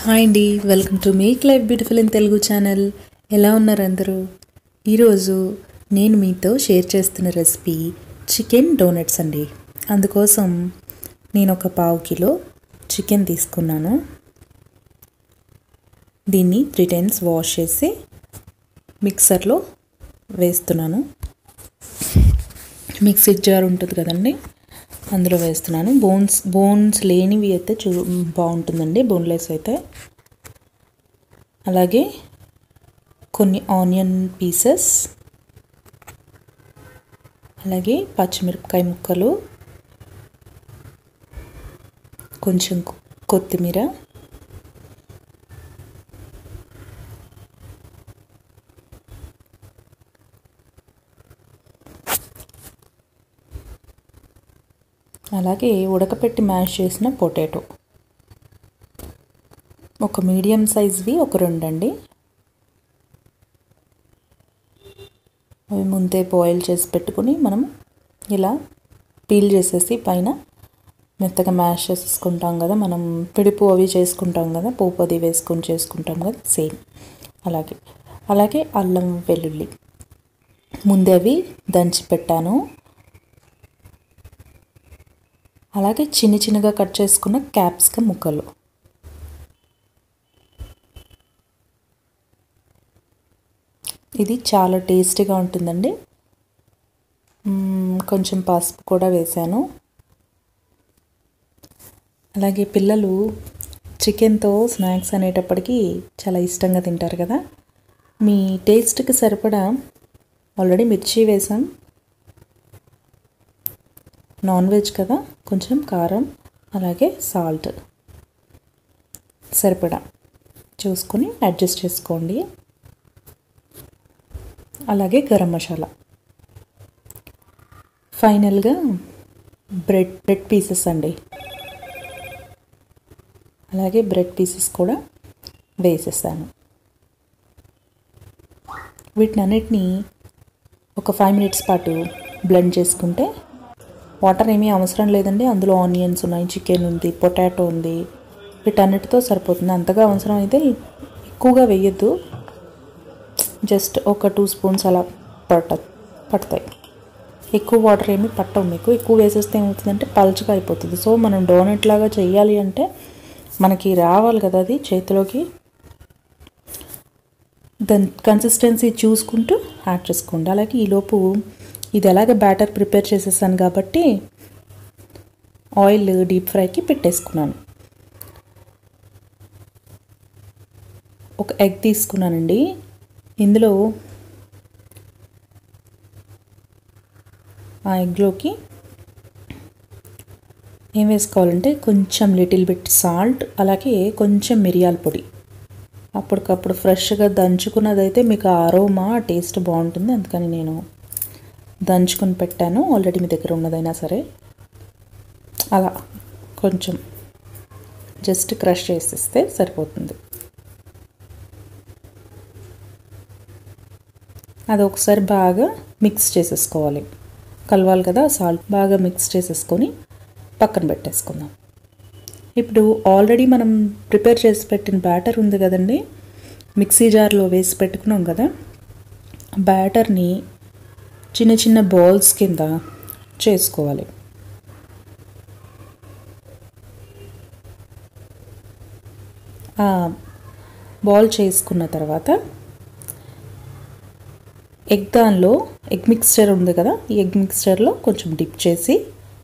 hi అండి welcome to make life beautiful in Telugu channel ఎలా ఉన్నారు అందరూ ఈరోజు నేను మీతో షేర్ చేస్తున్న రెసిపీ చికెన్ డోనట్స్ అండి అందుకోసం నేను ఒక పావు కిలో చికెన్ తీసుకున్నాను దీన్ని త్రీ టైమ్స్ వాష్ చేసి మిక్సర్లో వేస్తున్నాను మిక్సీ జార్ ఉంటుంది కదండి అందులో వేస్తున్నాను బోన్స్ బోన్స్ లేనివి అయితే చూ బాగుంటుందండి బోన్లెస్ అయితే అలాగే కొన్ని ఆనియన్ పీసెస్ అలాగే పచ్చిమిరపకాయ ముక్కలు కొంచెం కొత్తిమీర అలాగే ఉడకపెట్టి మ్యాష్ చేసిన పొటాటో ఒక మీడియం సైజ్వి ఒక రెండు అండి అవి ముందే బాయిల్ చేసి పెట్టుకుని మనం ఇలా పీల్ చేసేసి పైన మెత్తగా మ్యాష్ చేసుకుంటాం కదా మనం పిడుపు అవి చేసుకుంటాం కదా పోపు అది వేసుకొని చేసుకుంటాం కదా సేమ్ అలాగే అలాగే అల్లం వెల్లుల్లి ముందే అవి దంచి పెట్టాను అలాగే చిన్న చిన్నగా కట్ చేసుకున్న క్యాప్సికమ్ ముక్కలు ఇది చాలా టేస్టీగా ఉంటుందండి కొంచెం పసుపు కూడా వేశాను అలాగే పిల్లలు చికెన్తో స్నాక్స్ అనేటప్పటికీ చాలా ఇష్టంగా తింటారు కదా మీ టేస్ట్కి సరిపడా ఆల్రెడీ మిర్చి వేసాం నాన్ వెజ్ కదా కొంచెం కారం అలాగే సాల్ట్ సరిపడా చూసుకొని అడ్జస్ట్ చేసుకోండి అలాగే గరం మసాలా ఫైనల్గా బ్రెడ్ బ్రెడ్ పీసెస్ అండి అలాగే బ్రెడ్ పీసెస్ కూడా వేసేసాను వీటినన్నిటినీ ఒక ఫైవ్ మినిట్స్ పాటు బ్లెండ్ చేసుకుంటే వాటర్ ఏమీ అవసరం లేదండి అందులో ఆనియన్స్ ఉన్నాయి చికెన్ ఉంది పొటాటో ఉంది వీటన్నిటితో సరిపోతుంది అంతగా అవసరం అయితే ఎక్కువగా వేయద్దు జస్ట్ ఒక టూ స్పూన్స్ అలా పట్ట పడతాయి ఎక్కువ వాటర్ ఏమి పట్టవు మీకు ఎక్కువ వేసేస్తే ఏమవుతుందంటే పల్చగా అయిపోతుంది సో మనం డోనట్ లాగా చేయాలి అంటే మనకి రావాలి కదా అది చేతిలోకి దాని కన్సిస్టెన్సీ చూసుకుంటూ యాడ్ చేసుకోండి అలాగే ఈలోపు ఇది ఎలాగ బ్యాటర్ ప్రిపేర్ చేసేసాను కాబట్టి ఆయిల్ డీప్ ఫ్రైకి పెట్టేసుకున్నాను ఒక ఎగ్ తీసుకున్నానండి ఇందులో ఆ ఎగ్లోకి ఏం వేసుకోవాలంటే కొంచెం లిటిల్ బిట్ సాల్ట్ అలాగే కొంచెం మిరియాల పొడి అప్పటికప్పుడు ఫ్రెష్గా దంచుకున్నదైతే మీకు అరోమా టేస్ట్ బాగుంటుంది అందుకని నేను దంచుకొని పెట్టాను ఆల్రెడీ మీ దగ్గర ఉన్నదైనా సరే అలా కొంచెం జస్ట్ క్రష్ చేసేస్తే సరిపోతుంది అది ఒకసారి బాగా మిక్స్ చేసేసుకోవాలి కలవాలి కదా సాల్ట్ బాగా మిక్స్ చేసేసుకొని పక్కన పెట్టేసుకుందాం ఇప్పుడు ఆల్రెడీ మనం ప్రిపేర్ చేసి పెట్టిన బ్యాటర్ ఉంది కదండి మిక్సీ జార్లో వేసి పెట్టుకున్నాం కదా బ్యాటర్ని చిన్న చిన్న బాల్స్ కింద చేసుకోవాలి బాల్ చేసుకున్న తర్వాత ఎగ్ దానిలో ఎగ్ మిక్స్చర్ ఉంది కదా ఈ ఎగ్ మిక్స్చర్లో కొంచెం డిప్ చేసి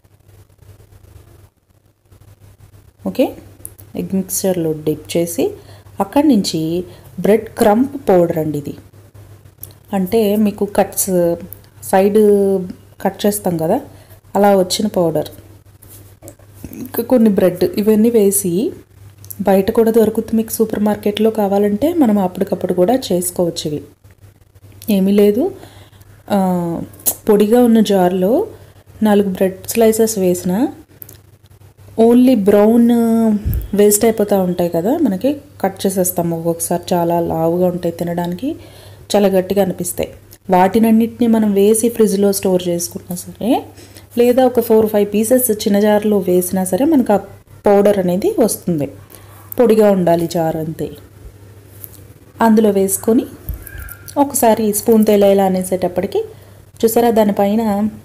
ఓకే ఎగ్ మిక్స్చర్లో డిప్ చేసి అక్కడి నుంచి బ్రెడ్ క్రంప్ పౌడర్ అండి ఇది అంటే మీకు కట్స్ సైడ్ కట్ చేస్తాం కదా అలా వచ్చిన పౌడర్ ఇంకా కొన్ని బ్రెడ్ ఇవన్నీ వేసి బయట కూడా దొరుకుతుంది మీకు సూపర్ మార్కెట్లో కావాలంటే మనం అప్పటికప్పుడు కూడా చేసుకోవచ్చు ఇవి ఏమీ లేదు పొడిగా ఉన్న జార్లో నాలుగు బ్రెడ్ స్లైసెస్ వేసిన ఓన్లీ బ్రౌన్ వేస్ట్ అయిపోతూ ఉంటాయి కదా మనకి కట్ చేసేస్తాము ఒక్కొక్కసారి చాలా లావుగా ఉంటాయి తినడానికి చాలా గట్టిగా అనిపిస్తాయి వాటినన్నిటిని మనం వేసి ఫ్రిడ్జ్లో స్టోర్ చేసుకున్నా సరే లేదా ఒక ఫోర్ ఫైవ్ పీసెస్ చిన్న జార్లో వేసినా సరే మనకు ఆ పౌడర్ అనేది వస్తుంది పొడిగా ఉండాలి జార్ అంతే అందులో వేసుకొని ఒకసారి స్పూన్ ఇలా ఇలా అనేసేటప్పటికి చూసారా దానిపైన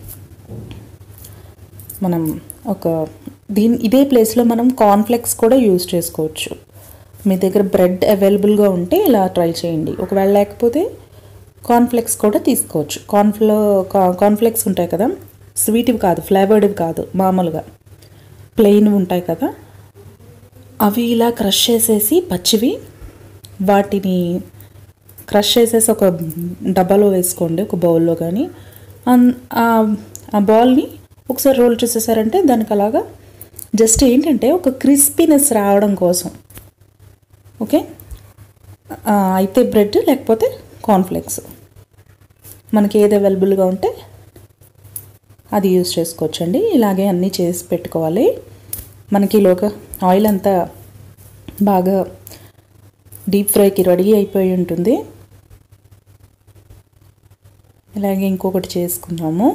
మనం ఒక దీని ఇదే ప్లేస్లో మనం కార్న్ఫ్లెక్స్ కూడా యూజ్ చేసుకోవచ్చు మీ దగ్గర బ్రెడ్ అవైలబుల్గా ఉంటే ఇలా ట్రై చేయండి ఒకవేళ లేకపోతే కార్న్ఫ్లెక్స్ కూడా తీసుకోవచ్చు కార్న్ఫ్లో కార్న్ఫ్లెక్స్ ఉంటాయి కదా స్వీట్వి కాదు ఫ్లేవర్డ్వి కాదు మామూలుగా ప్లెయిన్ ఉంటాయి కదా అవి ఇలా క్రష్ చేసేసి పచ్చివి వాటిని క్రష్ చేసేసి ఒక డబ్బాలో వేసుకోండి ఒక బౌల్లో కానీ అన్- ఆ- ఆ బాల్ని ఒకసారి రోల్ చేసేసారంటే దానికి అలాగా జస్ట్ ఏంటంటే ఒక క్రిస్పీనెస్ రావడం కోసం ఓకే ఆ, అయితే బ్రెడ్ లేకపోతే కార్న్ఫ్లెక్స్ మనకి ఏది అవైలబుల్గా ఉంటే అది యూజ్ చేసుకోవచ్చండి ఇలాగే అన్నీ చేసి పెట్టుకోవాలి మనకి లోక ఆయిల్ అంతా బాగా డీప్ ఫ్రైకి రెడీ అయిపోయి ఉంటుంది ఇలాగే ఇంకొకటి చేసుకున్నాము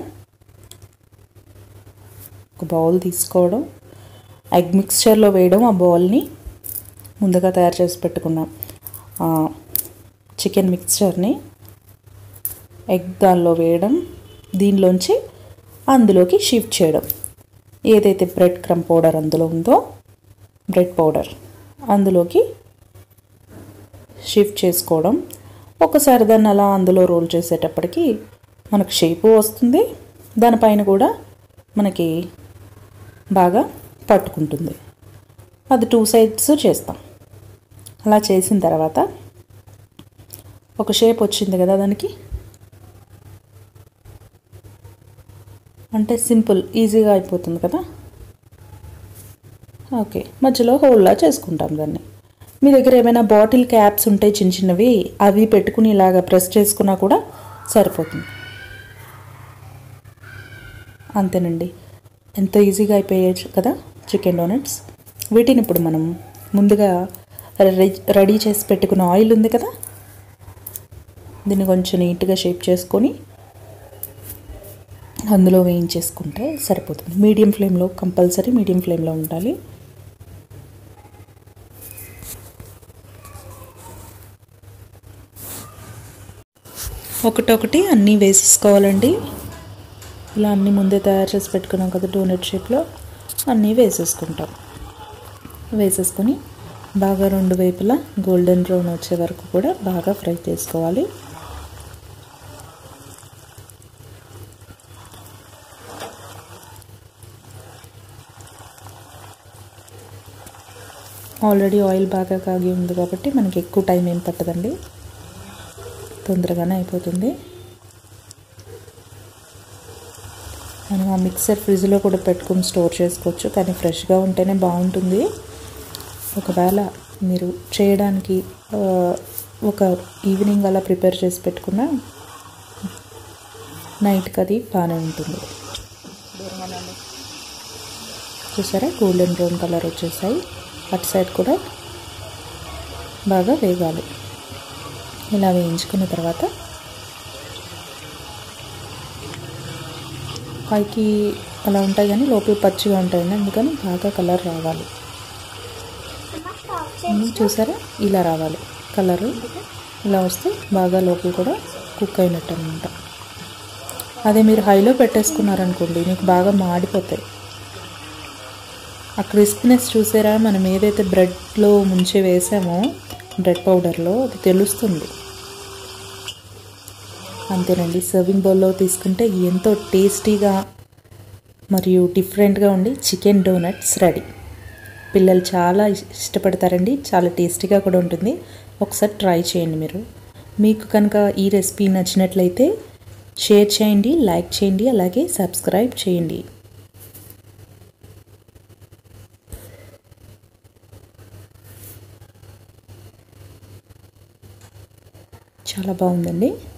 ఒక బౌల్ తీసుకోవడం ఎగ్ మిక్స్చర్లో వేయడం ఆ బౌల్ని ముందుగా తయారు చేసి పెట్టుకున్నాం చికెన్ మిక్స్చర్ని ఎగ్ దానిలో వేయడం దీనిలోంచి అందులోకి షిఫ్ట్ చేయడం ఏదైతే బ్రెడ్ క్రమ్ పౌడర్ అందులో ఉందో బ్రెడ్ పౌడర్ అందులోకి షిఫ్ట్ చేసుకోవడం ఒకసారి దాన్ని అలా అందులో రోల్ చేసేటప్పటికి మనకు షేపు వస్తుంది దానిపైన కూడా మనకి బాగా పట్టుకుంటుంది అది టూ సైడ్స్ చేస్తాం అలా చేసిన తర్వాత ఒక షేప్ వచ్చింది కదా దానికి అంటే సింపుల్ ఈజీగా అయిపోతుంది కదా ఓకే మధ్యలో హోల్లా చేసుకుంటాం దాన్ని మీ దగ్గర ఏమైనా బాటిల్ క్యాప్స్ ఉంటే చిన్న చిన్నవి అవి పెట్టుకుని ఇలాగ ప్రెస్ చేసుకున్నా కూడా సరిపోతుంది అంతేనండి ఎంతో ఈజీగా అయిపోయచ్చు కదా చికెన్ డోనట్స్ వీటిని ఇప్పుడు మనం ముందుగా రె- రెడీ చేసి పెట్టుకున్న ఆయిల్ ఉంది కదా దీన్ని కొంచెం నీట్గా షేప్ చేసుకొని అందులో వేయించేసుకుంటే సరిపోతుంది మీడియం ఫ్లేమ్లో కంపల్సరీ మీడియం ఫ్లేమ్లో ఉండాలి ఒకటొకటి అన్నీ వేసేసుకోవాలండి ఇలా అన్నీ ముందే తయారు చేసి పెట్టుకున్నాం కదా డోనట్ షేప్లో అన్నీ వేసేసుకుంటాం వేసేసుకొని బాగా రెండు వైపులా గోల్డెన్ బ్రౌన్ వచ్చే వరకు కూడా బాగా ఫ్రై చేసుకోవాలి ఆల్రెడీ ఆయిల్ బాగా కాగి ఉంది కాబట్టి మనకి ఎక్కువ టైం ఏం పట్టదండి తొందరగానే అయిపోతుంది మనం ఆ మిక్సర్ ఫ్రిడ్జ్లో కూడా పెట్టుకుని స్టోర్ చేసుకోవచ్చు కానీ ఫ్రెష్గా ఉంటేనే బాగుంటుంది ఒకవేళ మీరు చేయడానికి ఆ, ఒక ఈవినింగ్ అలా ప్రిపేర్ చేసి పెట్టుకున్న నైట్కి అది బాగానే ఉంటుంది చూసారా గోల్డెన్ బ్రౌన్ కలర్ వచ్చేసాయి అటు సైడ్ కూడా బాగా వేగాలి ఇలా వేయించుకున్న తర్వాత పైకి అలా ఉంటాయి కానీ లోపల పచ్చిగా ఉంటాయండి అందుకని బాగా కలర్ రావాలి ఉమ్, చూసారా ఇలా రావాలి కలరు ఇలా వస్తే బాగా లోపల కూడా కుక్ అయినట్టు అనమాట అదే మీరు హైలో పెట్టేసుకున్నారనుకోండి మీకు బాగా మాడిపోతాయి ఆ క్రిస్పీనెస్ చూసారా మనం ఏదైతే బ్రెడ్లో ముంచి వేసామో బ్రెడ్ పౌడర్లో అది తెలుస్తుంది అంతేనండి సర్వింగ్ బౌల్లో తీసుకుంటే ఎంతో టేస్టీగా మరియు డిఫరెంట్గా ఉండి చికెన్ డోనట్స్ రెడీ పిల్లలు చాలా ఇష్- ఇష్టపడతారండి చాలా టేస్టీగా కూడా ఉంటుంది ఒకసారి ట్రై చేయండి మీరు మీకు కనుక ఈ రెసిపీ నచ్చినట్లయితే షేర్ చేయండి లైక్ చేయండి అలాగే సబ్స్క్రైబ్ చేయండి చాలా బాగుందండి